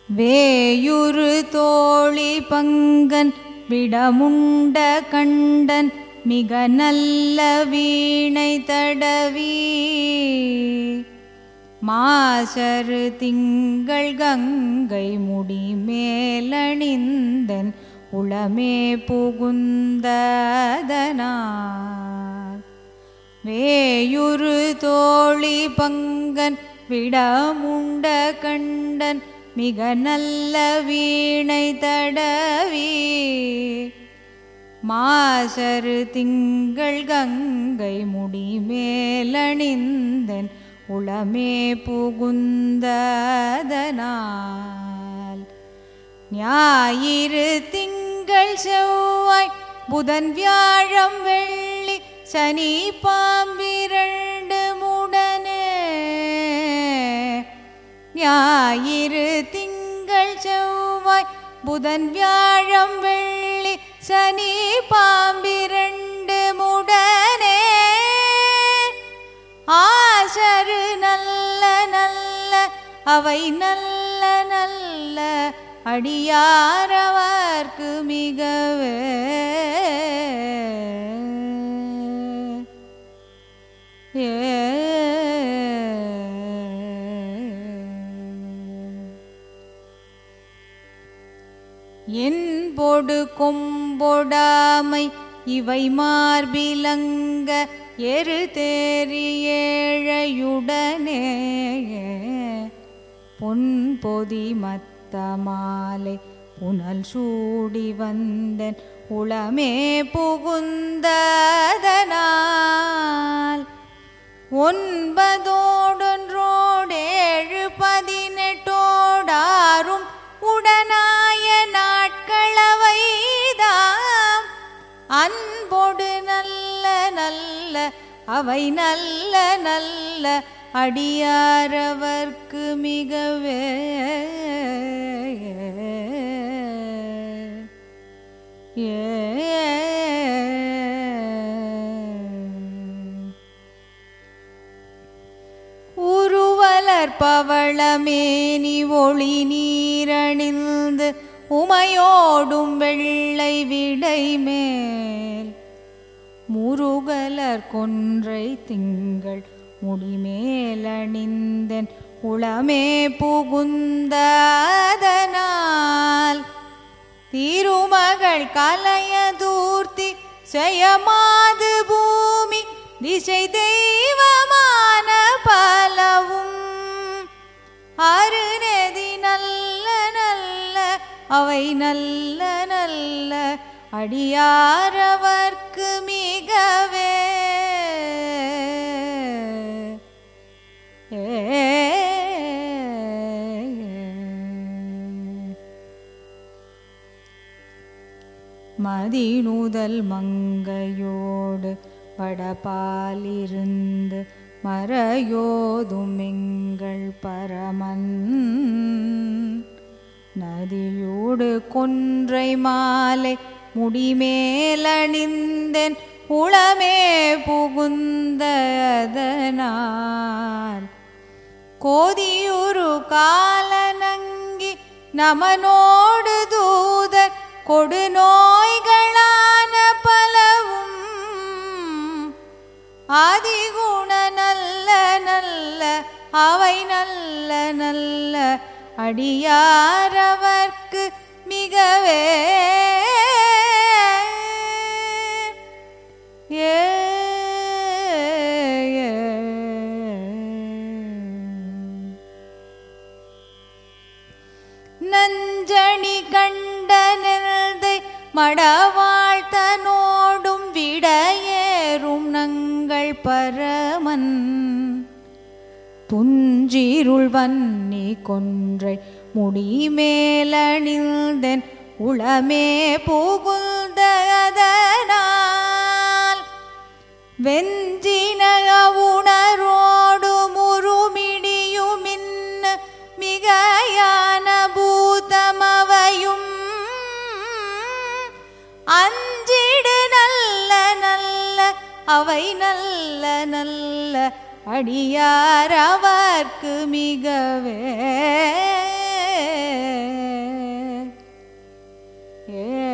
வேயுரு தோழி பங்கன் விடமுண்ட கண்டன் மிக நல்ல வீணை தடவி மாசரு திங்கள் கங்கை முடி மேலணிந்தன் உளமே புகுந்ததனார் வேயுரு தோழி பங்கன் விடமுண்ட கண்டன் மிக நல்ல வீணை தடவி மாசரு திங்கள் கங்கை முடி மேலணிந்தன் உளமே புகுந்ததனால் ஞாயிறு திங்கள் செவ்வாய் புதன் வியாழம் வெள்ளி சனி பாம்பிரண்டு முடனே ஞாயிறு திங்கள் செவ்வாய் புதன் வியாழம் வெள்ளி சனி பாம்பிரண்டு முடனே ஆசரு நல்ல நல்ல அவை நல்ல நல்ல அடியாரவர்க்கு மிகவே ஏ என் பொடு கொம்பொடாமை இவை மார்பிலங்க எரு தேறி ஏழையுடனே பொன் பொதி மத்த மாலை புனல் சூடி வந்தன் உளமே புகுந்ததனால் ஒன்பதோடொன்றோடேழு பதினெட்டோடாரும் உடனாய நாட்களவைதாம் அன்பொடு நல்ல நல்ல அவை நல்ல நல்ல அடியாரவர்க்கு மிகவே ஏ உருவலர் பவளமேனி ஒளி நீரணிந்து உமையோடும் வெள்ளை விடை மேல் முருகலர் கொன்றை திங்கள் முடிமேலணிந்தன் உளமே புகுந்ததனால் திருமகள் கலையதூர்த்தி செய்யமாது பூமி திசை தெய்வமான பலவும் அருநெதி நல்ல நல்ல அவை நல்ல நல்ல அடியாரவர்க்கு மிகவே ஏ மதிநுதல் மங்கையோடு வடபாலிருந்து மறையோதும் எங்கள் பரமன் நதியோடு கொன்றை மாலை முடிமேலணிந்தன் உளமே புகுந்ததனால் கோதியுரு காலனங்கி நமனோடு தூதர் கொடு நோய்களான பலவும் ஆதிகுண நல்ல நல்ல அவை நல்ல நல்ல அடியாரவர்க்கு மிகவே ஏ நஞ்சணி கண்டனதை மடவாழ்த்தனோடும் விடையேறும் நங்கள் பரமன் துஞ்சிருள் வன்னி கொன்றை முடிமேலணிந்தன் உளமே புகுந்ததனால் வெஞ்சினக உணரோடு முருமிடியுமின்ன மிகையான பூதமவையும் அஞ்சிடு நல்ல நல்ல அவை நல்ல நல்ல அடியார் அவர்க்கு மிகவே ஏ